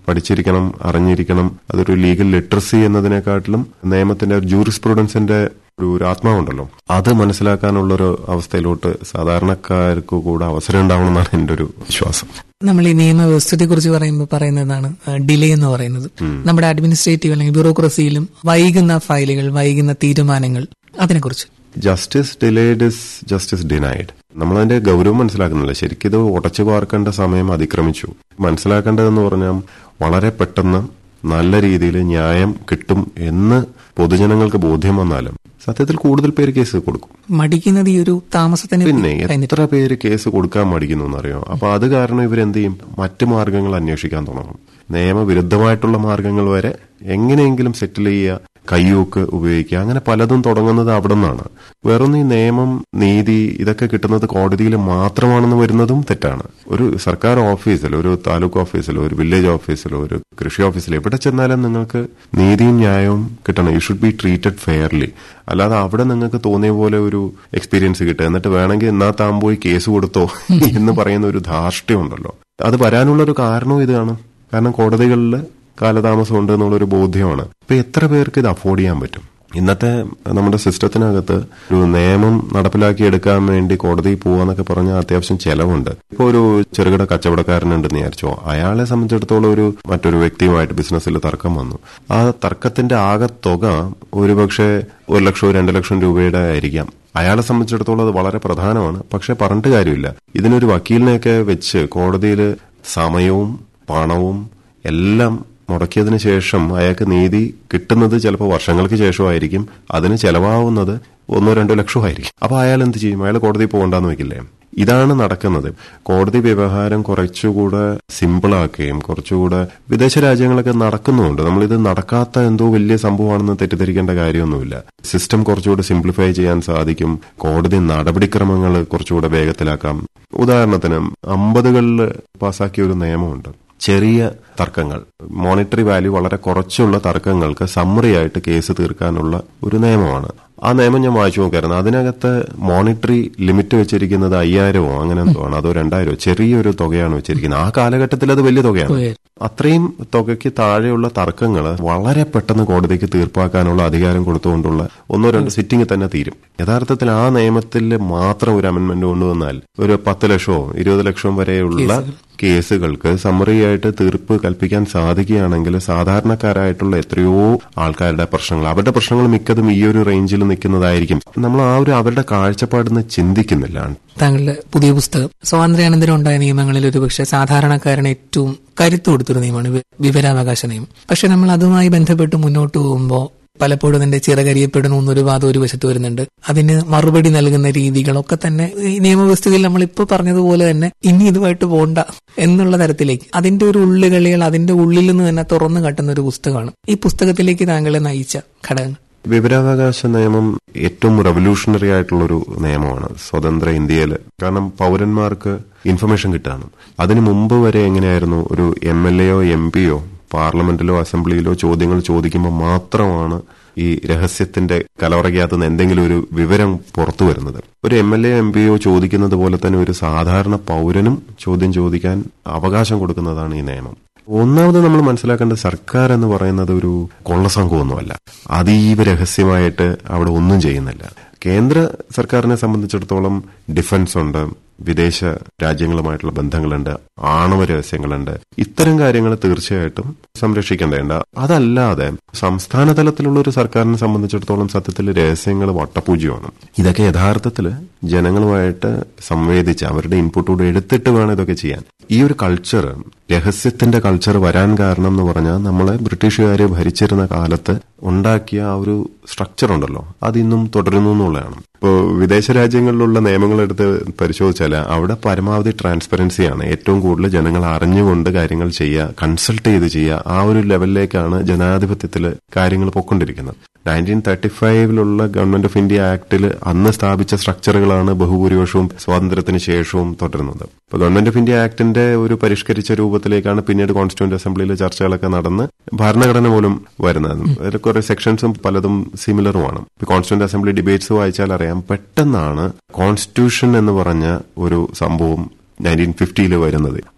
പഠിച്ചിരിക്കണം അറിഞ്ഞിരിക്കണം അതൊരു ലീഗൽ ലിറ്ററസി എന്നതിനെക്കാട്ടിലും നിയമത്തിന്റെ ജൂറിസ്പ്രുഡൻസിന്റെ ഒരു ഒരു ആത്മാവുണ്ടല്ലോ അത് മനസ്സിലാക്കാനുള്ള ഒരു അവസ്ഥയിലോട്ട് സാധാരണക്കാർക്ക് കൂടെ അവസരം ഉണ്ടാവണമെന്നാണ് എന്റെ ഒരു വിശ്വാസം നമ്മൾ ഈ നിയമവ്യവസ്ഥയെ കുറിച്ച് പറയുമ്പോൾ പറയുന്നതാണ് ഡിലേ എന്ന് പറയുന്നത് നമ്മുടെ അഡ്മിനിസ്ട്രേറ്റീവ് അല്ലെങ്കിൽ ബ്യൂറോക്രസിയിലും വൈകുന്ന ഫയലുകൾ വൈകുന്ന തീരുമാനങ്ങൾ അതിനെക്കുറിച്ച് justice delayed is justice denied നമ്മളതിന്റെ ഗൗരവം മനസ്സിലാക്കുന്നില്ല ശരിക്കും ഇത് ഉടച്ചു പാർക്കേണ്ട സമയം അതിക്രമിച്ചു മനസ്സിലാക്കേണ്ടതെന്ന് പറഞ്ഞാൽ വളരെ പെട്ടെന്ന് നല്ല രീതിയിൽ ന്യായം കിട്ടും എന്ന് പൊതുജനങ്ങൾക്ക് ബോധ്യം വന്നാലും സത്യത്തിൽ കൂടുതൽ പേര് കേസ് കൊടുക്കും മടിക്കുന്നത് ഈ ഒരു താമസത്തിന് പിന്നെ എത്ര പേര് കേസ് കൊടുക്കാൻ മടിക്കുന്നു എന്നറിയോ അപ്പൊ അത് കാരണം ഇവരെന്ത് ചെയ്യും മറ്റു മാർഗങ്ങൾ അന്വേഷിക്കാൻ തുടങ്ങും നിയമവിരുദ്ധമായിട്ടുള്ള മാർഗങ്ങൾ വരെ എങ്ങനെയെങ്കിലും സെറ്റിൽ ചെയ്യുക കയ്യൂക്ക് ഉപയോഗിക്കുക അങ്ങനെ പലതും തുടങ്ങുന്നത് അവിടെ നിന്നാണ് വേറൊന്ന് ഈ നിയമം നീതി ഇതൊക്കെ കിട്ടുന്നത് കോടതിയിൽ മാത്രമാണെന്ന് വരുന്നതും തെറ്റാണ് ഒരു സർക്കാർ ഓഫീസിൽ ഒരു താലൂക്ക് ഓഫീസിലോ ഒരു വില്ലേജ് ഓഫീസിലോ ഒരു കൃഷി ഓഫീസിലോ എവിടെ ചെന്നാലും നിങ്ങൾക്ക് നീതിയും ന്യായവും കിട്ടണം you should be treated fairly അല്ലാതെ അവിടെ നിങ്ങൾക്ക് തോന്നിയ പോലെ ഒരു എക്സ്പീരിയൻസ് കിട്ടുക എന്നിട്ട് വേണമെങ്കിൽ എന്നാ താൻ പോയി കേസ് കൊടുത്തോ എന്ന് പറയുന്ന ഒരു ധാർഷ്ട്യമുണ്ടല്ലോ അത് വരാനുള്ള ഒരു കാരണവും ഇതാണ് കാരണം കോടതികളിൽ കാലതാമസം ഉണ്ട് എന്നുള്ളൊരു ബോധ്യമാണ് ഇപ്പൊ എത്ര പേർക്ക് ഇത് അഫോർഡ് ചെയ്യാൻ പറ്റും ഇന്നത്തെ നമ്മുടെ സിസ്റ്റത്തിനകത്ത് ഒരു നിയമം നടപ്പിലാക്കി എടുക്കാൻ വേണ്ടി കോടതിയിൽ പോവാന്നൊക്കെ പറഞ്ഞാൽ അത്യാവശ്യം ചെലവുണ്ട് ഇപ്പൊ ഒരു ചെറുകിട കച്ചവടക്കാരനുണ്ടെന്ന് വിചാരിച്ചോ അയാളെ സംബന്ധിച്ചിടത്തോളം ഒരു മറ്റൊരു വ്യക്തിയുമായിട്ട് ബിസിനസ്സിൽ തർക്കം വന്നു ആ തർക്കത്തിന്റെ ആകെ തുക ഒരുപക്ഷെ ഒരു ലക്ഷമോ രണ്ട് ലക്ഷം രൂപയുടെ ആയിരിക്കാം അയാളെ സംബന്ധിച്ചിടത്തോളം അത് വളരെ പ്രധാനമാണ് പക്ഷെ പറഞ്ഞിട്ട് കാര്യമില്ല ഇതിനൊരു വക്കീലിനെയൊക്കെ വെച്ച് കോടതിയിൽ സമയവും പണവും എല്ലാം മുടക്കിയതിനു ശേഷം അയാൾക്ക് നീതി കിട്ടുന്നത് ചിലപ്പോൾ വർഷങ്ങൾക്ക് ശേഷമായിരിക്കും അതിന് ചെലവാവുന്നത് ഒന്നോ രണ്ടോ ലക്ഷമായിരിക്കും അപ്പൊ അയാൾ എന്ത് ചെയ്യും അയാൾ കോടതി പോകണ്ടെന്ന് വെക്കില്ലേ ഇതാണ് നടക്കുന്നത് കോടതി വ്യവഹാരം കുറച്ചുകൂടെ സിമ്പിളാക്കുകയും കുറച്ചുകൂടെ വിദേശ രാജ്യങ്ങളൊക്കെ നടക്കുന്നുണ്ട് നമ്മളിത് നടക്കാത്ത എന്തോ വലിയ സംഭവമാണെന്ന് തെറ്റിദ്ധരിക്കേണ്ട കാര്യമൊന്നുമില്ല സിസ്റ്റം കുറച്ചുകൂടെ സിംപ്ലിഫൈ ചെയ്യാൻ സാധിക്കും കോടതി നടപടിക്രമങ്ങൾ കുറച്ചുകൂടെ വേഗത്തിലാക്കാം ഉദാഹരണത്തിന് അമ്പതുകളിൽ പാസാക്കിയ ഒരു നിയമമുണ്ട് ചെറിയ തർക്കങ്ങൾ മോണിറ്ററി വാല്യൂ വളരെ കുറച്ചുള്ള തർക്കങ്ങൾക്ക് സമ്മറി ആയിട്ട് കേസ് തീർക്കാനുള്ള ഒരു നിയമമാണ് ആ നിയമം ഞാൻ വായിച്ചു നോക്കായിരുന്നു അതിനകത്ത് മോണിറ്ററി ലിമിറ്റ് വെച്ചിരിക്കുന്നത് അയ്യായിരമോ അങ്ങനെ എന്തോ ആണ് അതോ രണ്ടായിരമോ ചെറിയൊരു തുകയാണ് വെച്ചിരിക്കുന്നത് ആ കാലഘട്ടത്തിൽ അത് വലിയ തുകയാണ് അത്രയും തുകയ്ക്ക് താഴെയുള്ള തർക്കങ്ങൾ വളരെ പെട്ടെന്ന് കോടതിക്ക് തീർപ്പാക്കാനുള്ള അധികാരം കൊടുത്തുകൊണ്ടുള്ള ഒന്നോ രണ്ടോ സിറ്റിംഗ് തന്നെ തീരും യഥാർത്ഥത്തിൽ ആ നിയമത്തിൽ മാത്രം ഒരു അമെന്റ്മെന്റ് കൊണ്ടുവന്നാൽ ഒരു പത്ത് ലക്ഷമോ ഇരുപത് ലക്ഷവും വരെയുള്ള കേസുകൾക്ക് സമ്മറിയായിട്ട് തീർപ്പ് കൽപ്പിക്കാൻ സാധിക്കുകയാണെങ്കിൽ സാധാരണക്കാരായിട്ടുള്ള എത്രയോ ആൾക്കാരുടെ പ്രശ്നങ്ങൾ അവരുടെ പ്രശ്നങ്ങൾ മിക്കതും ഈ ഒരു റേഞ്ചിൽ നിൽക്കുന്നതായിരിക്കും നമ്മൾ ആ ഒരു അവരുടെ കാഴ്ചപ്പാടിന്ന് ചിന്തിക്കുന്നില്ല താങ്കളുടെ പുതിയ പുസ്തകം സ്വാതന്ത്ര്യാനന്തരം ഉണ്ടായ നിയമങ്ങളിൽ ഒരുപക്ഷെ സാധാരണക്കാരന് ഏറ്റവും കരുത്ത് കൊടുത്തൊരു നിയമമാണ് വിവരാവകാശ നിയമം പക്ഷെ നമ്മൾ അതുമായി ബന്ധപ്പെട്ട് മുന്നോട്ട് പോകുമ്പോൾ പലപ്പോഴും അതിന്റെ ചിറകരിയപ്പെടുന്നു എന്നൊരു വാദം ഒരു വശത്ത് വരുന്നുണ്ട് അതിന് മറുപടി നൽകുന്ന രീതികളൊക്കെ തന്നെ ഈ നിയമവ്യവസ്ഥയിൽ നമ്മളിപ്പോൾ പറഞ്ഞതുപോലെ തന്നെ ഇനി ഇതുമായിട്ട് പോണ്ട എന്നുള്ള തരത്തിലേക്ക് അതിന്റെ ഒരു ഉള്ളുകളികൾ അതിന്റെ ഉള്ളിൽ നിന്ന് തന്നെ തുറന്നു കാട്ടുന്ന ഒരു പുസ്തകമാണ് ഈ പുസ്തകത്തിലേക്ക് താങ്കളെ നയിച്ച ഘടകങ്ങൾ വിവരാവകാശ നിയമം ഏറ്റവും റവല്യൂഷണറി ആയിട്ടുള്ളൊരു നിയമമാണ് സ്വതന്ത്ര ഇന്ത്യയിൽ കാരണം പൗരന്മാർക്ക് ഇൻഫർമേഷൻ കിട്ടാണ് അതിനു മുമ്പ് വരെ എങ്ങനെയായിരുന്നു ഒരു എം എൽ എയോ എം പിയോ പാർലമെന്റിലോ അസംബ്ലിയിലോ ചോദ്യങ്ങൾ ചോദിക്കുമ്പോൾ മാത്രമാണ് ഈ രഹസ്യത്തിന്റെ കലവറയ്ക്കകത്ത് നിന്ന് എന്തെങ്കിലും ഒരു വിവരം പുറത്തു വരുന്നത് ഒരു എം എൽ എ എം പിയോ ചോദിക്കുന്നത് പോലെ തന്നെ ഒരു സാധാരണ പൗരനും ചോദ്യം ചോദിക്കാൻ അവകാശം കൊടുക്കുന്നതാണ് ഈ നിയമം ഒന്നാമത് നമ്മൾ മനസ്സിലാക്കേണ്ട സർക്കാർ എന്ന് പറയുന്നത് ഒരു കൊള്ളസംഘമൊന്നുമല്ല അതീവ രഹസ്യമായിട്ട് അവിടെ ഒന്നും ചെയ്യുന്നില്ല കേന്ദ്ര സർക്കാരിനെ സംബന്ധിച്ചിടത്തോളം ഡിഫൻസ് ഉണ്ട് വിദേശ രാജ്യങ്ങളുമായിട്ടുള്ള ബന്ധങ്ങളുണ്ട് ആണവ രഹസ്യങ്ങളുണ്ട് ഇത്തരം കാര്യങ്ങൾ തീർച്ചയായിട്ടും സംരക്ഷിക്കേണ്ടതുണ്ട് അതല്ലാതെ സംസ്ഥാന തലത്തിലുള്ള ഒരു സർക്കാരിനെ സംബന്ധിച്ചിടത്തോളം സത്യത്തിൽ രഹസ്യങ്ങൾ വട്ടപൂജ്യമാണ് ഇതൊക്കെ യഥാർത്ഥത്തിൽ ജനങ്ങളുമായിട്ട് സംവേദിച്ച് അവരുടെ ഇൻപുട്ടോട് എടുത്തിട്ട് വേണം ഇതൊക്കെ ചെയ്യാൻ ഈ ഒരു കൾച്ചർ രഹസ്യത്തിന്റെ കൾച്ചർ വരാൻ കാരണം എന്ന് പറഞ്ഞാൽ നമ്മളെ ബ്രിട്ടീഷുകാരെ ഭരിച്ചിരുന്ന കാലത്ത് ഉണ്ടാക്കിയ ആ ഒരു സ്ട്രക്ചർ ഉണ്ടല്ലോ അത് ഇന്നും തുടരുന്നു എന്നുള്ളതാണ് ഇപ്പോൾ വിദേശ രാജ്യങ്ങളിലുള്ള നിയമങ്ങൾ എടുത്ത് പരിശോധിച്ചാൽ അവിടെ പരമാവധി ട്രാൻസ്പെറൻസിയാണ് ഏറ്റവും കൂടുതൽ ജനങ്ങൾ അറിഞ്ഞുകൊണ്ട് കാര്യങ്ങൾ ചെയ്യുക കൺസൾട്ട് ചെയ്ത് ചെയ്യുക ആ ഒരു ലെവലിലേക്കാണ് ജനാധിപത്യത്തിൽ കാര്യങ്ങൾ പൊക്കൊണ്ടിരിക്കുന്നത് നയൻറ്റീൻ തേർട്ടി ഫൈവിലുള്ള ഗവൺമെന്റ് ഓഫ് ഇന്ത്യ ആക്ടിൽ അന്ന് സ്ഥാപിച്ച സ്ട്രക്ചറുകളാണ് ബഹുഭൂരിപക്ഷവും സ്വാതന്ത്ര്യത്തിന് ശേഷവും തുടരുന്നത് ഇപ്പൊ ഗവൺമെന്റ് ഓഫ് ഇന്ത്യ ആക്ടിന്റെ ഒരു പരിഷ്കരിച്ച രൂപത്തിലേക്കാണ് പിന്നീട് കോൺസ്റ്റിറ്റ്യൂന്റ് അസംബ്ലിയിൽ ചർച്ചകളൊക്കെ നടന്ന് ഭരണഘടന പോലും വരുന്നത് അതിൽ കുറെ സെക്ഷൻസും പലതും സിമിലറുമാണ് ഇപ്പൊ കോൺസ്റ്റിറ്റ്യൂന്റ് അസംബ്ലി ഡിബേറ്റ്സ് വായിച്ചാൽ അറിയാം പെട്ടെന്നാണ് കോൺസ്റ്റിറ്റ്യൂഷൻ എന്ന് പറഞ്ഞ ഒരു സംഭവം നയൻറ്റീൻ ഫിഫ്റ്റിയിൽ വരുന്നത്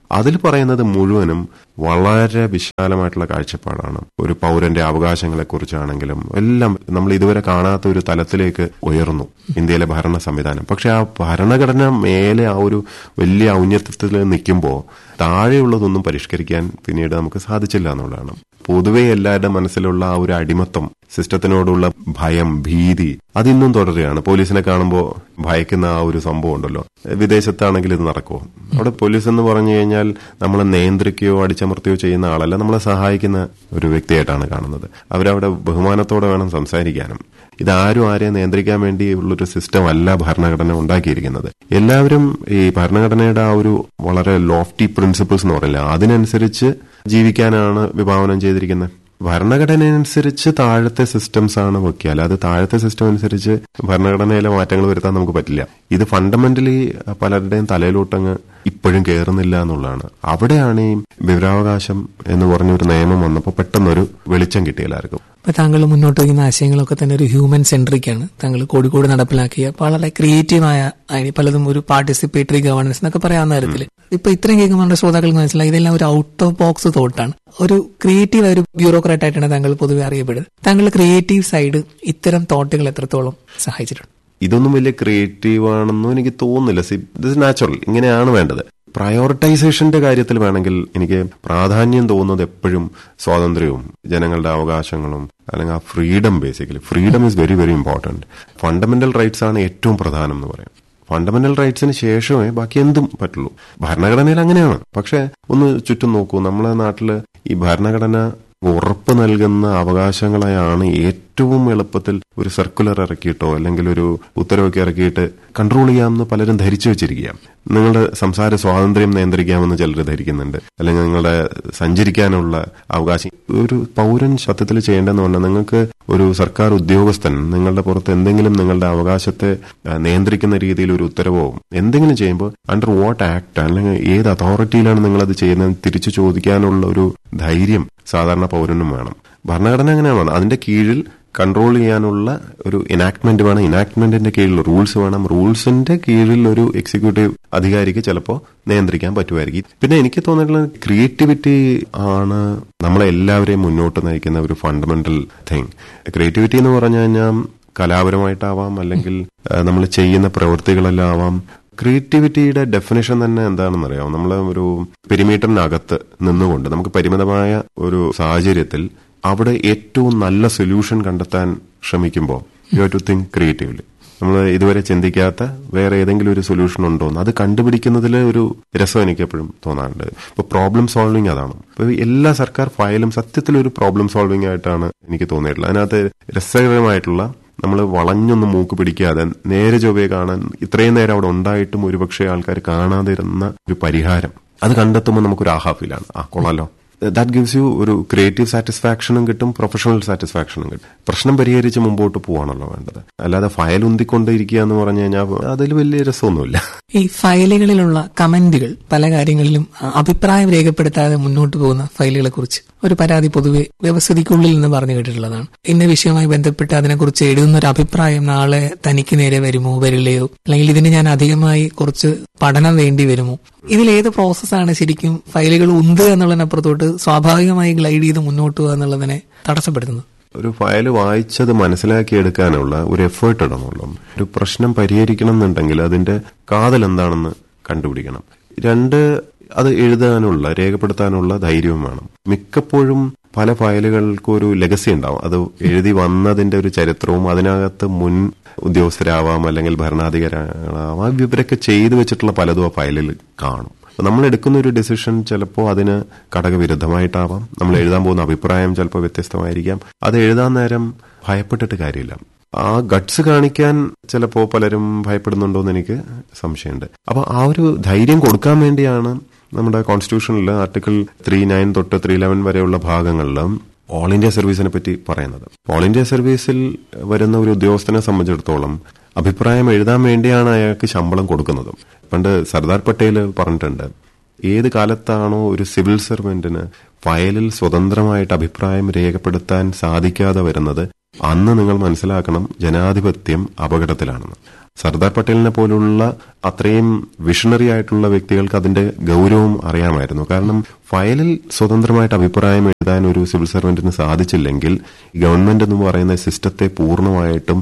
അതിൽ പറയുന്നത് മുഴുവനും വളരെ വിശാലമായിട്ടുള്ള കാഴ്ചപ്പാടാണ് ഒരു പൗരന്റെ അവകാശങ്ങളെ കുറിച്ചാണെങ്കിലും എല്ലാം നമ്മൾ ഇതുവരെ കാണാത്ത ഒരു തലത്തിലേക്ക് ഉയർന്നു ഇന്ത്യയിലെ ഭരണ സംവിധാനം പക്ഷെ ആ ഭരണഘടന മേലെ ആ ഒരു വലിയ ഔന്നത്യത്തിൽ നിൽക്കുമ്പോൾ താഴെയുള്ളതൊന്നും പരിഷ്കരിക്കാൻ പിന്നീട് നമുക്ക് സാധിച്ചില്ല എന്നുള്ളതാണ് പൊതുവെ എല്ലാവരുടെ മനസ്സിലുള്ള ആ ഒരു അടിമത്തം സിസ്റ്റത്തിനോടുള്ള ഭയം ഭീതി അതിന്നും തുടരുകയാണ് പോലീസിനെ കാണുമ്പോൾ ഭയക്കുന്ന ആ ഒരു സംഭവം ഉണ്ടല്ലോ വിദേശത്താണെങ്കിൽ ഇത് നടക്കുമോ അവിടെ പോലീസ് എന്ന് പറഞ്ഞു കഴിഞ്ഞാൽ നമ്മളെ നിയന്ത്രിക്കുകയോ അടിച്ചമർത്തുകയോ ചെയ്യുന്ന ആളല്ല നമ്മളെ സഹായിക്കുന്ന ഒരു വ്യക്തിയായിട്ടാണ് കാണുന്നത് അവരവിടെ ബഹുമാനത്തോടെ വേണം സംസാരിക്കാനും ഇതാരും ആരെയും നിയന്ത്രിക്കാൻ വേണ്ടി ഉള്ളൊരു സിസ്റ്റം അല്ല ഭരണഘടന ഉണ്ടാക്കിയിരിക്കുന്നത് എല്ലാവരും ഈ ഭരണഘടനയുടെ ആ ഒരു വളരെ ലോഫ്റ്റി പ്രിൻസിപ്പിൾസ് എന്ന് പറയില്ല അതിനനുസരിച്ച് ജീവിക്കാനാണ് വിഭാവനം ചെയ്തിരിക്കുന്നത് ഭരണഘടന അനുസരിച്ച് താഴത്തെ സിസ്റ്റംസ് ആണ് വെക്കുക അല്ലാതെ താഴത്തെ സിസ്റ്റം അനുസരിച്ച് ഭരണഘടനയിലെ മാറ്റങ്ങൾ വരുത്താൻ നമുക്ക് പറ്റില്ല ഇത് ഫണ്ടമെന്റലി പലരുടെയും തലയിലോട്ടങ്ങ് ഇപ്പോഴും കയറുന്നില്ല എന്നുള്ളതാണ് അവിടെയാണ് ഈ വിവരാവകാശം എന്ന് പറഞ്ഞൊരു നിയമം വന്നപ്പോൾ പെട്ടെന്നൊരു വെളിച്ചം കിട്ടി എല്ലാവർക്കും അപ്പൊ താങ്കൾ മുന്നോട്ട് വയ്ക്കുന്ന ആശയങ്ങളൊക്കെ തന്നെ ഒരു ഹ്യൂമൻ സെൻട്രിക് ആണ് താങ്കൾ കോഴിക്കോട് നടപ്പിലാക്കിയ വളരെ ക്രിയേറ്റീവായ അതിന് പലതും ഒരു പാർട്ടിസിപ്പേറ്ററി ഗവർണൻസ് എന്നൊക്കെ പറയാവുന്ന തരത്തിൽ ഇപ്പൊ ഇത്രയും കേൾക്കുമ്പോൾ നമ്മുടെ ശ്രോതാക്കൾക്ക് മനസ്സിലായി ഇതെല്ലാം ഒരു ഔട്ട് ഓഫ് ബോക്സ് തോട്ടാണ് ഒരു ക്രിയേറ്റീവ് ഒരു ബ്യൂറോക്രാറ്റ് ആയിട്ടാണ് താങ്കൾ പൊതുവെ അറിയപ്പെടുന്നത് താങ്കളുടെ ക്രിയേറ്റീവ് സൈഡ് ഇത്തരം തോട്ടുകൾ എത്രത്തോളം സഹായിച്ചിട്ടുണ്ട് ഇതൊന്നും വലിയ ക്രിയേറ്റീവ് ആണെന്നും എനിക്ക് തോന്നുന്നില്ല ദിസ് നാച്ചുറൽ ഇങ്ങനെയാണ് വേണ്ടത് പ്രയോറിറ്റൈസേഷന്റെ കാര്യത്തിൽ വേണമെങ്കിൽ എനിക്ക് പ്രാധാന്യം തോന്നുന്നത് എപ്പോഴും സ്വാതന്ത്ര്യവും ജനങ്ങളുടെ അവകാശങ്ങളും അല്ലെങ്കിൽ ആ freedom basically freedom is very very important fundamental rights ആണ് ഏറ്റവും പ്രധാനം എന്ന് പറയാം ഫണ്ടമെന്റൽ റൈറ്റ്സിന് ശേഷമേ ബാക്കി എന്തും പറ്റുള്ളൂ ഭരണഘടനയിൽ അങ്ങനെയാണ് പക്ഷെ ഒന്ന് ചുറ്റും നോക്കൂ നമ്മളെ നാട്ടില് ഈ ഭരണഘടന ഉറപ്പ് നൽകുന്ന അവകാശങ്ങളെയാണ് ഏറ്റവും എളുപ്പത്തിൽ ഒരു സർക്കുലർ ഇറക്കിയിട്ടോ അല്ലെങ്കിൽ ഒരു ഉത്തരവൊക്കെ ഇറക്കിയിട്ട് കൺട്രോൾ ചെയ്യാമെന്ന് പലരും ധരിച്ചു വെച്ചിരിക്കുക നിങ്ങളുടെ സംസാര സ്വാതന്ത്ര്യം നിയന്ത്രിക്കാമെന്ന് ചിലർ ധരിക്കുന്നുണ്ട് അല്ലെങ്കിൽ നിങ്ങളുടെ സഞ്ചരിക്കാനുള്ള അവകാശം ഒരു പൗരൻ സത്യത്തിൽ ചെയ്യേണ്ടതെന്ന് പറഞ്ഞാൽ നിങ്ങൾക്ക് ഒരു സർക്കാർ ഉദ്യോഗസ്ഥൻ നിങ്ങളുടെ പുറത്ത് എന്തെങ്കിലും നിങ്ങളുടെ അവകാശത്തെ നിയന്ത്രിക്കുന്ന രീതിയിൽ ഒരു ഉത്തരവോ എന്തെങ്കിലും ചെയ്യുമ്പോൾ അണ്ടർ വാട്ട് ആക്ട് അല്ലെങ്കിൽ ഏത് അതോറിറ്റിയിലാണ് നിങ്ങളത് ചെയ്യുന്നത് തിരിച്ചു ചോദിക്കാനുള്ള ഒരു ധൈര്യം സാധാരണ പൗരനും വേണം ഭരണഘടന അങ്ങനെയാണ് അതിന്റെ കീഴിൽ കൺട്രോൾ ചെയ്യാനുള്ള ഒരു ഇനാക്ട്മെന്റ് വേണം ഇനാക്ട്മെന്റിന്റെ കീഴിൽ റൂൾസ് വേണം റൂൾസിന്റെ കീഴിൽ ഒരു എക്സിക്യൂട്ടീവ് അധികാരിക്ക് ചിലപ്പോൾ നിയന്ത്രിക്കാൻ പറ്റുമായിരിക്കും പിന്നെ എനിക്ക് തോന്നിയിട്ടുള്ള ക്രിയേറ്റിവിറ്റി ആണ് നമ്മളെ എല്ലാവരെയും മുന്നോട്ട് നയിക്കുന്ന ഒരു ഫണ്ടമെന്റൽ തിങ് ക്രിയേറ്റിവിറ്റി എന്ന് പറഞ്ഞു കഴിഞ്ഞാൽ കലാപരമായിട്ടാവാം അല്ലെങ്കിൽ നമ്മൾ ചെയ്യുന്ന പ്രവൃത്തികളെല്ലാം ആവാം ക്രിയേറ്റിവിറ്റിയുടെ ഡെഫിനേഷൻ തന്നെ എന്താണെന്നറിയാം നമ്മൾ ഒരു പെരിമീറ്ററിനകത്ത് നിന്നുകൊണ്ട് നമുക്ക് പരിമിതമായ ഒരു സാഹചര്യത്തിൽ അവിടെ ഏറ്റവും നല്ല സൊല്യൂഷൻ കണ്ടെത്താൻ ശ്രമിക്കുമ്പോൾ you have to think creatively നമ്മൾ ഇതുവരെ ചിന്തിക്കാത്ത വേറെ ഏതെങ്കിലും ഒരു സൊല്യൂഷൻ ഉണ്ടോ എന്ന് അത് കണ്ടുപിടിക്കുന്നതിൽ ഒരു രസം എനിക്ക് എപ്പോഴും തോന്നാറുണ്ട് ഇപ്പൊ പ്രോബ്ലം സോൾവിങ് അതാണ് ഇപ്പൊ എല്ലാ സർക്കാർ ഫയലും സത്യത്തിൽ ഒരു പ്രോബ്ലം സോൾവിങ് ആയിട്ടാണ് എനിക്ക് തോന്നിയിട്ടുള്ളത് അതിനകത്ത് രസകരമായിട്ടുള്ള നമ്മൾ വളഞ്ഞൊന്നും മൂക്ക് പിടിക്കാതെ നേരെ ചൊവ്വയെ കാണാൻ ഇത്രയും നേരം അവിടെ ഉണ്ടായിട്ടും ഒരുപക്ഷെ ആൾക്കാർ കാണാതിരുന്ന ഒരു പരിഹാരം അത് കണ്ടെത്തുമ്പോൾ നമുക്കൊരു ആഹാ ഫീലാണ് ആ കൊള്ളാലോ ദാറ്റ് ഗിവ്സ് യു ഒരു ക്രിയേറ്റീവ് സാറ്റിസ്ഫാക്ഷനും കിട്ടും പ്രൊഫഷണൽ സാറ്റിസ്ഫാക്ഷനും കിട്ടും പ്രശ്നം പരിഹരിച്ച് മുമ്പോട്ട് പോവാണല്ലോ വേണ്ടത് അല്ലാതെ ഫയൽ ഉന്തിക്കൊണ്ടിരിക്കുക എന്ന് പറഞ്ഞു കഴിഞ്ഞാൽ അതിൽ വലിയ രസമൊന്നുമില്ല ഈ ഫയലുകളിലുള്ള കമന്റുകൾ പല കാര്യങ്ങളിലും അഭിപ്രായം രേഖപ്പെടുത്താതെ മുന്നോട്ട് പോകുന്ന ഫയലുകളെ കുറിച്ച് ഒരു പരാതി പൊതുവെ വ്യവസ്ഥിതിക്കുള്ളിൽ നിന്ന് പറഞ്ഞു കേട്ടിട്ടുള്ളതാണ് ഇന്ന വിഷയവുമായി ബന്ധപ്പെട്ട് അതിനെക്കുറിച്ച് എഴുതുന്ന ഒരു അഭിപ്രായം നാളെ തനിക്ക് നേരെ വരുമോ വരില്ലയോ അല്ലെങ്കിൽ ഇതിന് ഞാൻ അധികമായി കുറച്ച് പഠനം വേണ്ടി വരുമോ ഇതിലേത് പ്രോസസ്സാണ് ശരിക്കും ഫയലുകൾ ഉണ്ട് എന്നുള്ളതിനപ്പുറത്തോട്ട് സ്വാഭാവികമായി ഗ്ലൈഡ് ചെയ്ത് മുന്നോട്ട് പോകുക എന്നുള്ളതിനെ തടസ്സപ്പെടുത്തുന്നത് ഒരു ഫയൽ വായിച്ചത് മനസ്സിലാക്കിയെടുക്കാനുള്ള ഒരു എഫേർട്ട് ഇടണമല്ലോ ഒരു പ്രശ്നം പരിഹരിക്കണം എന്നുണ്ടെങ്കിൽ അതിന്റെ കാതൽ എന്താണെന്ന് കണ്ടുപിടിക്കണം രണ്ട് അത് എഴുതാനുള്ള രേഖപ്പെടുത്താനുള്ള ധൈര്യവും വേണം മിക്കപ്പോഴും പല ഫയലുകൾക്കും ഒരു ലെഗസി ഉണ്ടാവും അത് എഴുതി വന്നതിന്റെ ഒരു ചരിത്രവും അതിനകത്ത് മുൻ ഉദ്യോഗസ്ഥരാവാം അല്ലെങ്കിൽ ഭരണാധികാരികളാവാം ഇവരൊക്കെ ചെയ്തു വെച്ചിട്ടുള്ള പലതും ആ ഫയലിൽ കാണും നമ്മൾ എടുക്കുന്ന ഒരു ഡിസിഷൻ ചിലപ്പോൾ അതിന് ഘടകവിരുദ്ധമായിട്ടാവാം നമ്മൾ എഴുതാൻ പോകുന്ന അഭിപ്രായം ചിലപ്പോൾ വ്യത്യസ്തമായിരിക്കാം അത് എഴുതാൻ നേരം ഭയപ്പെട്ടിട്ട് കാര്യമില്ല ആ ഗട്ട്സ് കാണിക്കാൻ ചിലപ്പോൾ പലരും ഭയപ്പെടുന്നുണ്ടോ എന്ന് എനിക്ക് സംശയമുണ്ട് അപ്പൊ ആ ഒരു ധൈര്യം കൊടുക്കാൻ വേണ്ടിയാണ് നമ്മുടെ കോൺസ്റ്റിറ്റ്യൂഷനിൽ ആർട്ടിക്കിൾ ത്രീ നയൻ തൊട്ട് ത്രീ ലെവൻ വരെയുള്ള ഭാഗങ്ങളിലും ഓൾ ഇന്ത്യ സർവീസിനെ പറ്റി പറയുന്നത് ഓൾ ഇന്ത്യ സർവീസിൽ വരുന്ന ഒരു ഉദ്യോഗസ്ഥനെ സംബന്ധിച്ചിടത്തോളം അഭിപ്രായം എഴുതാൻ വേണ്ടിയാണ് അയാൾക്ക് ശമ്പളം കൊടുക്കുന്നത് പണ്ട് സർദാർ പട്ടേൽ പറഞ്ഞിട്ടുണ്ട് ഏത് കാലത്താണോ ഒരു സിവിൽ സർവന്റിന് ഫയലിൽ സ്വതന്ത്രമായിട്ട് അഭിപ്രായം രേഖപ്പെടുത്താൻ സാധിക്കാതെ വരുന്നത് അന്ന് നിങ്ങൾ മനസ്സിലാക്കണം ജനാധിപത്യം അപകടത്തിലാണെന്ന് സർദാർ പട്ടേലിനെ പോലുള്ള അത്രയും വിഷണറി ആയിട്ടുള്ള വ്യക്തികൾക്ക് അതിന്റെ ഗൗരവം അറിയാമായിരുന്നു കാരണം ഫയലിൽ സ്വതന്ത്രമായിട്ട് അഭിപ്രായം എഴുതാൻ ഒരു സിവിൽ സർവന്റിന് സാധിച്ചില്ലെങ്കിൽ ഗവൺമെന്റ് എന്ന് പറയുന്ന സിസ്റ്റത്തെ പൂർണ്ണമായിട്ടും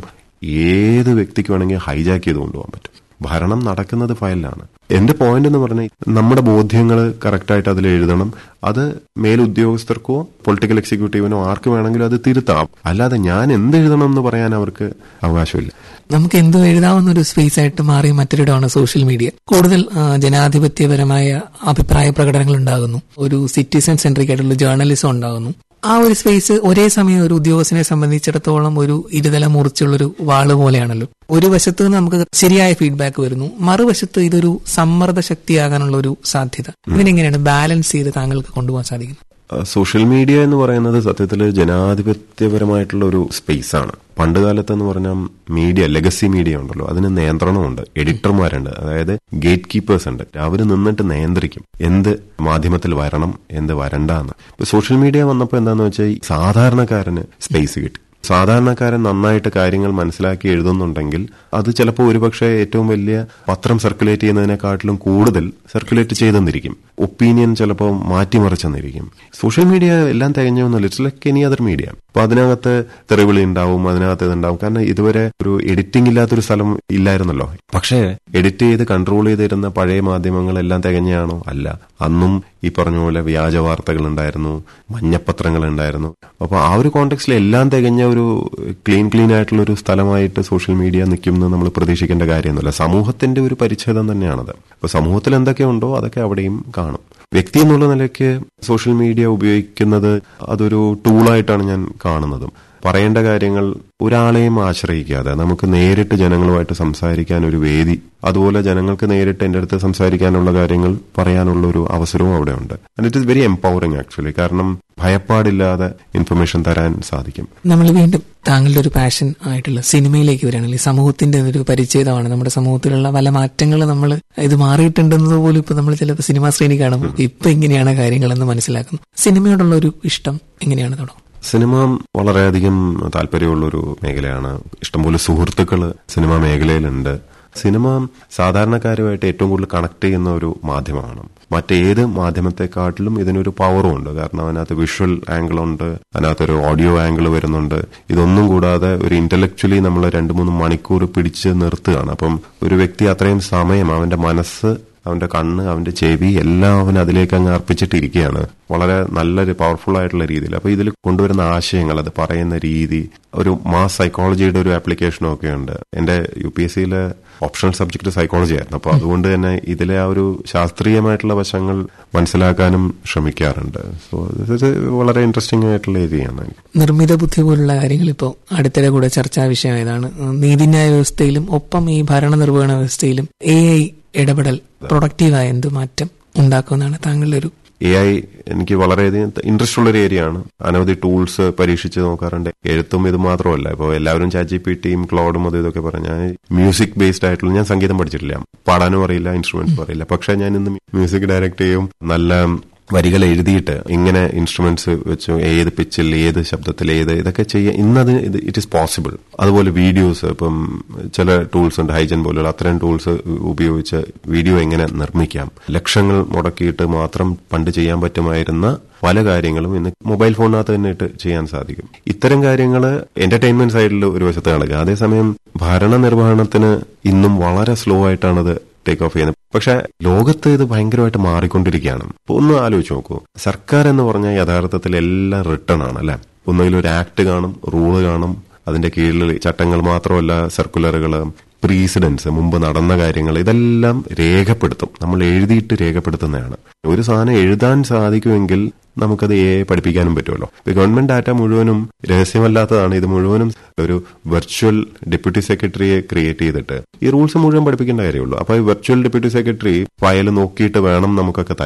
ഏത് വ്യക്തിക്ക് വേണമെങ്കിൽ ഹൈജാക്ക് ചെയ്ത് കൊണ്ടുപോകാൻ പറ്റും ഭരണം നടക്കുന്നത് ഫയലിലാണ് എന്റെ പോയിന്റ് എന്ന് പറഞ്ഞാൽ നമ്മുടെ ബോധ്യങ്ങൾ കറക്റ്റായിട്ട് അതിൽ എഴുതണം അത് മേലുദ്യോഗസ്ഥർക്കോ പൊളിറ്റിക്കൽ എക്സിക്യൂട്ടീവിനോ ആർക്ക് വേണമെങ്കിലും അത് തിരുത്താം അല്ലാതെ ഞാൻ എന്ത് എഴുതണം എന്ന് പറയാൻ അവർക്ക് അവകാശമില്ല നമുക്ക് എന്തോ എഴുതാവുന്ന ഒരു സ്പേസ് ആയിട്ട് മാറി മറ്റൊരിടമാണ് സോഷ്യൽ മീഡിയ കൂടുതൽ ആ, ജനാധിപത്യപരമായ അഭിപ്രായ പ്രകടനങ്ങൾ ഉണ്ടാകുന്നു ഒരു സിറ്റിസൺ സെൻട്രിക് ആയിട്ടുള്ള ജേർണലിസം ഉണ്ടാകുന്നു ആ ഒരു സ്പേസ് ഒരേ സമയം ഒരു ഉദ്യോഗസ്ഥനെ സംബന്ധിച്ചിടത്തോളം ഒരു ഇരുതല മുറിച്ചുള്ളൊരു വാള് പോലെയാണല്ലോ ഒരു വശത്ത് നിന്ന് നമുക്ക് ശരിയായ ഫീഡ്ബാക്ക് വരുന്നു മറുവശത്ത് ഇതൊരു സമ്മർദ്ദ ശക്തിയാകാനുള്ള ഒരു സാധ്യത ഇതിനെങ്ങനെയാണ് ബാലൻസ് ചെയ്ത് താങ്കൾക്ക് കൊണ്ടുപോകാൻ സാധിക്കുന്നത് സോഷ്യൽ മീഡിയ എന്ന് പറയുന്നത് സത്യത്തിൽ ജനാധിപത്യപരമായിട്ടുള്ള ഒരു സ്പേസ് ആണ് പണ്ട് കാലത്ത് എന്ന് പറഞ്ഞാൽ മീഡിയ ലെഗസി മീഡിയ ഉണ്ടല്ലോ അതിന് നിയന്ത്രണമുണ്ട് എഡിറ്റർമാരുണ്ട് അതായത് ഗേറ്റ് കീപ്പേഴ്സ് ഉണ്ട് അവർ നിന്നിട്ട് നിയന്ത്രിക്കും എന്ത് മാധ്യമത്തിൽ വരണം എന്ത് വരണ്ട എന്ന് ഇപ്പൊ സോഷ്യൽ മീഡിയ വന്നപ്പോൾ എന്താന്ന് വെച്ചാൽ ഈ സാധാരണക്കാരന് സ്പേസ് കിട്ടി സാധാരണക്കാരൻ നന്നായിട്ട് കാര്യങ്ങൾ മനസ്സിലാക്കി എഴുതുന്നുണ്ടെങ്കിൽ അത് ചിലപ്പോൾ ഒരുപക്ഷെ ഏറ്റവും വലിയ പത്രം സർക്കുലേറ്റ് ചെയ്യുന്നതിനെക്കാട്ടിലും കൂടുതൽ സർക്കുലേറ്റ് ചെയ്തെന്നിരിക്കും ഒപ്പീനിയൻ ചിലപ്പോൾ മാറ്റിമറിച്ചെന്നിരിക്കും സോഷ്യൽ മീഡിയ എല്ലാം തികഞ്ഞൊന്നുമില്ല it's like any other media അപ്പൊ അതിനകത്ത് തെറിവിളി ഉണ്ടാവും അതിനകത്ത് ഇതുണ്ടാവും കാരണം ഇതുവരെ ഒരു എഡിറ്റിംഗ് ഇല്ലാത്തൊരു സ്ഥലം ഇല്ലായിരുന്നല്ലോ പക്ഷേ എഡിറ്റ് ചെയ്ത് കൺട്രോൾ ചെയ്തിരുന്ന പഴയ മാധ്യമങ്ങളെല്ലാം തികഞ്ഞാണോ അല്ല അന്നും ഈ പറഞ്ഞ പോലെ വ്യാജ വാർത്തകൾ ഉണ്ടായിരുന്നു മഞ്ഞപ്പത്രങ്ങൾ ഉണ്ടായിരുന്നു അപ്പൊ ആ ഒരു കോണ്ടെക്സ്റ്റിൽ എല്ലാം തികഞ്ഞ ഒരു ക്ലീൻ ക്ലീൻ ആയിട്ടുള്ള ഒരു സ്ഥലമായിട്ട് സോഷ്യൽ മീഡിയ നിൽക്കും എന്ന് നമ്മൾ പ്രതീക്ഷിക്കേണ്ട കാര്യമൊന്നുമില്ല സമൂഹത്തിന്റെ ഒരു പരിച്ഛേദം തന്നെയാണത് അപ്പൊ സമൂഹത്തിൽ എന്തൊക്കെയുണ്ടോ അതൊക്കെ അവിടെയും കാണും വ്യക്തി എന്നുള്ള നിലയ്ക്ക് സോഷ്യൽ മീഡിയ ഉപയോഗിക്കുന്നത് അതൊരു ടൂളായിട്ടാണ് ഞാൻ കാണുന്നതും പറയേണ്ട കാര്യങ്ങൾ ഒരാളെയും ആശ്രയിക്കാതെ നമുക്ക് നേരിട്ട് ജനങ്ങളുമായിട്ട് സംസാരിക്കാൻ ഒരു വേദി അതുപോലെ ജനങ്ങൾക്ക് നേരിട്ട് എൻ്റെ അടുത്ത് സംസാരിക്കാനുള്ള കാര്യങ്ങൾ പറയാനുള്ള ഒരു അവസരവും അവിടെ ഉണ്ട് and it is very empowering actually കാരണം ഭയപ്പാടില്ലാതെ ഇൻഫർമേഷൻ തരാൻ സാധിക്കും നമ്മൾ വീണ്ടും താങ്കളുടെ ഒരു പാഷൻ ആയിട്ടുള്ള സിനിമയിലേക്ക് വരികയാണെങ്കിൽ സമൂഹത്തിന്റെ ഒരു പരിച്ഛേദമാണ് നമ്മുടെ സമൂഹത്തിലുള്ള പല മാറ്റങ്ങൾ നമ്മൾ ഇത് മാറിയിട്ടുണ്ടെന്നത് പോലും ഇപ്പൊ നമ്മൾ ചിലപ്പോൾ സിനിമാ ശ്രേണി കാണുമ്പോൾ ഇപ്പൊ ഇങ്ങനെയാണ് കാര്യങ്ങളെന്ന് മനസ്സിലാക്കുന്നു സിനിമയോടുള്ള ഒരു ഇഷ്ടം എങ്ങനെയാണ് തുടങ്ങും സിനിമ വളരെയധികം താല്പര്യമുള്ളൊരു മേഖലയാണ് ഇഷ്ടംപോലെ സുഹൃത്തുക്കൾ സിനിമാ മേഖലയിലുണ്ട് സിനിമ സാധാരണക്കാരുമായിട്ട് ഏറ്റവും കൂടുതൽ കണക്ട് ചെയ്യുന്ന ഒരു മാധ്യമമാണ് മറ്റേത് മാധ്യമത്തെക്കാട്ടിലും ഇതിനൊരു പവറും ഉണ്ട് കാരണം അതിനകത്ത് വിഷ്വൽ ആംഗിൾ ഉണ്ട് അതിനകത്തൊരു ഓഡിയോ ആംഗിൾ വരുന്നുണ്ട് ഇതൊന്നും കൂടാതെ ഒരു ഇന്റലക്ച്വലി നമ്മൾ രണ്ട് മൂന്ന് മണിക്കൂർ പിടിച്ച് നിർത്തുകയാണ് അപ്പം ഒരു വ്യക്തി അത്രയും സമയം അവന്റെ മനസ്സ് അവന്റെ കണ്ണ് അവന്റെ ചെവി എല്ലാം അവൻ അതിലേക്ക് അങ്ങ് അർപ്പിച്ചിട്ടിരിക്കുകയാണ് വളരെ നല്ലൊരു പവർഫുൾ ആയിട്ടുള്ള രീതിയിൽ അപ്പൊ ഇതിൽ കൊണ്ടുവരുന്ന ആശയങ്ങൾ അത് പറയുന്ന രീതി ഒരു മാസ് സൈക്കോളജിയുടെ ഒരു ആപ്ലിക്കേഷനും ഒക്കെ ഉണ്ട് എന്റെ യു പി എസ് സിയിലെ ഓപ്ഷണൽ സബ്ജക്ട് സൈക്കോളജി ആയിരുന്നു അപ്പൊ അതുകൊണ്ട് തന്നെ ഇതിലെ ആ ഒരു ശാസ്ത്രീയമായിട്ടുള്ള വശങ്ങൾ മനസ്സിലാക്കാനും ശ്രമിക്കാറുണ്ട് സോ ഇത് വളരെ ഇൻട്രസ്റ്റിംഗ് ആയിട്ടുള്ള ഏരിയയാണ് നിർമ്മിത ബുദ്ധി പോലുള്ള കാര്യങ്ങൾ ഇപ്പോൾ അടുത്തിടെ കൂടെ ചർച്ചാ വിഷയമായതാണ് നീതിന്യായ വ്യവസ്ഥയിലും ഒപ്പം ഈ ഭരണനിർവഹണ വ്യവസ്ഥയിലും എ ഐ ഇടപെടൽ പ്രൊഡക്റ്റീവായ എന്ത് മാറ്റം ഉണ്ടാക്കുമെന്നാണ് താങ്കളുടെ ഒരു എ ഐ എനിക്ക് വളരെയധികം ഇൻട്രസ്റ്റ് ഉള്ള ഒരു ഏരിയ ആണ് അനവധി ടൂൾസ് പരീക്ഷിച്ച് നോക്കാറുണ്ട് എഴുത്തും ഇത് മാത്രമല്ല ഇപ്പോൾ എല്ലാവരും ചാറ്റ് ജി പി ടിയും ക്ലോഡും അത് ഇതൊക്കെ പറഞ്ഞാൽ മ്യൂസിക് ബേസ്ഡ് ആയിട്ടുള്ള ഞാൻ സംഗീതം പഠിച്ചിട്ടില്ല പാടാനും അറിയില്ല ഇൻസ്ട്രുമെന്റ്സും അറിയില്ല പക്ഷെ ഞാൻ ഇന്ന് മ്യൂസിക് ഡയറക്ട് ചെയ്യും നല്ല വരികൾ എഴുതിയിട്ട് ഇങ്ങനെ ഇൻസ്ട്രുമെന്റ്സ് വെച്ച് ഏത് പിച്ചിൽ ഏത് ശബ്ദത്തിൽ ഏത് ഇതൊക്കെ ചെയ്യാൻ ഇന്നത് ഇറ്റ് ഇസ് പോസിബിൾ അതുപോലെ വീഡിയോസ് ഇപ്പം ചില ടൂൾസ് ഉണ്ട് ഹൈജൻ പോലുള്ള അത്തരം ടൂൾസ് ഉപയോഗിച്ച് വീഡിയോ എങ്ങനെ നിർമ്മിക്കാം ലക്ഷങ്ങൾ മുടക്കിയിട്ട് മാത്രം പണ്ട് ചെയ്യാൻ പറ്റുമായിരുന്ന പല കാര്യങ്ങളും ഇന്ന് മൊബൈൽ ഫോണിനകത്ത് തന്നെ ഇട്ട് ചെയ്യാൻ സാധിക്കും ഇത്തരം കാര്യങ്ങൾ എന്റർടൈൻമെന്റ് സൈഡിൽ ഒരു വശത്ത് കാണുക അതേസമയം ഭരണനിർവഹണത്തിന് ഇന്നും വളരെ സ്ലോ ആയിട്ടാണത് ടേക്ക് ഓഫ് ചെയ്യുന്നത് പക്ഷെ ലോകത്ത് ഇത് ഭയങ്കരമായിട്ട് മാറിക്കൊണ്ടിരിക്കുകയാണ് അപ്പൊ ഒന്ന് ആലോചിച്ച് നോക്കൂ സർക്കാർ എന്ന് പറഞ്ഞാൽ യഥാർത്ഥത്തിൽ എല്ലാം റിട്ടേൺ ആണ് അല്ലെ ഒന്നുകിൽ ഒരു ആക്ട് കാണും റൂള് കാണും അതിന്റെ കീഴിൽ ചട്ടങ്ങൾ മാത്രമല്ല സർക്കുലറുകൾ പ്രീസിഡൻസ് മുമ്പ് നടന്ന കാര്യങ്ങൾ ഇതെല്ലാം രേഖപ്പെടുത്തും നമ്മൾ എഴുതിയിട്ട് രേഖപ്പെടുത്തുന്നതാണ് ഒരു സാധനം എഴുതാൻ സാധിക്കുമെങ്കിൽ നമുക്കത് എ പഠിപ്പിക്കാനും പറ്റുമല്ലോ ഇപ്പൊ ഗവൺമെന്റ് ഡാറ്റ മുഴുവനും രഹസ്യമല്ലാത്തതാണ് ഇത് മുഴുവനും ഒരു വെർച്വൽ ഡെപ്യൂട്ടി സെക്രട്ടറിയെ ക്രിയേറ്റ് ചെയ്തിട്ട് ഈ റൂൾസ് മുഴുവൻ പഠിപ്പിക്കേണ്ട കാര്യമുള്ളൂ അപ്പൊ ഈ വെർച്വൽ ഡെപ്യൂട്ടി സെക്രട്ടറി ഫയൽ നോക്കിയിട്ട് വേണം നമുക്കൊക്കെ തരാൻ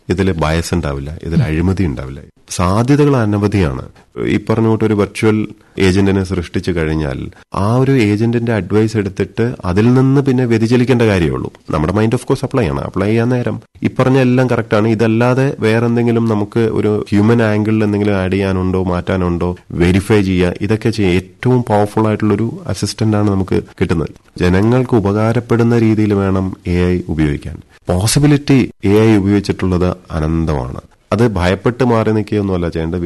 ഇതിൽ ബയസ് ഉണ്ടാവില്ല ഇതിൽ അഴിമതി ഉണ്ടാവില്ല സാധ്യതകൾ അനവധിയാണ് ഈ പറഞ്ഞ കൂട്ട് ഒരു വെർച്വൽ ഏജന്റിനെ സൃഷ്ടിച്ചു കഴിഞ്ഞാൽ ആ ഒരു ഏജന്റിന്റെ അഡ്വൈസ് എടുത്തിട്ട് അതിൽ നിന്ന് പിന്നെ വ്യതിചലിക്കേണ്ട കാര്യമുള്ളൂ നമ്മുടെ മൈൻഡ് ഓഫ് കോഴ്സ് അപ്ലൈ ആണ് അപ്ലൈ ചെയ്യാൻ നേരം ഈ പറഞ്ഞ എല്ലാം കറക്റ്റാണ് ഇതല്ലാതെ വേറെ എന്തെങ്കിലും നമുക്ക് ഒരു ഹ്യൂമൻ ആംഗിളിൽ എന്തെങ്കിലും ആഡ് ചെയ്യാനുണ്ടോ മാറ്റാനുണ്ടോ വെരിഫൈ ചെയ്യുക ഇതൊക്കെ ചെയ്യാൻ ഏറ്റവും പവർഫുൾ ആയിട്ടുള്ളൊരു അസിസ്റ്റന്റ് ആണ് നമുക്ക് കിട്ടുന്നത് ജനങ്ങൾക്ക് ഉപകാരപ്പെടുന്ന രീതിയിൽ വേണം എ ഐ ഉപയോഗിക്കാൻ പോസിബിലിറ്റി എ ഐ ഉപയോഗിച്ചിട്ടുള്ളത് അനന്തമാണ് അത് ഭയപ്പെട്ട് മാറി നിൽക്കുകയൊന്നുമല്ല ചെയ്യേണ്ടത്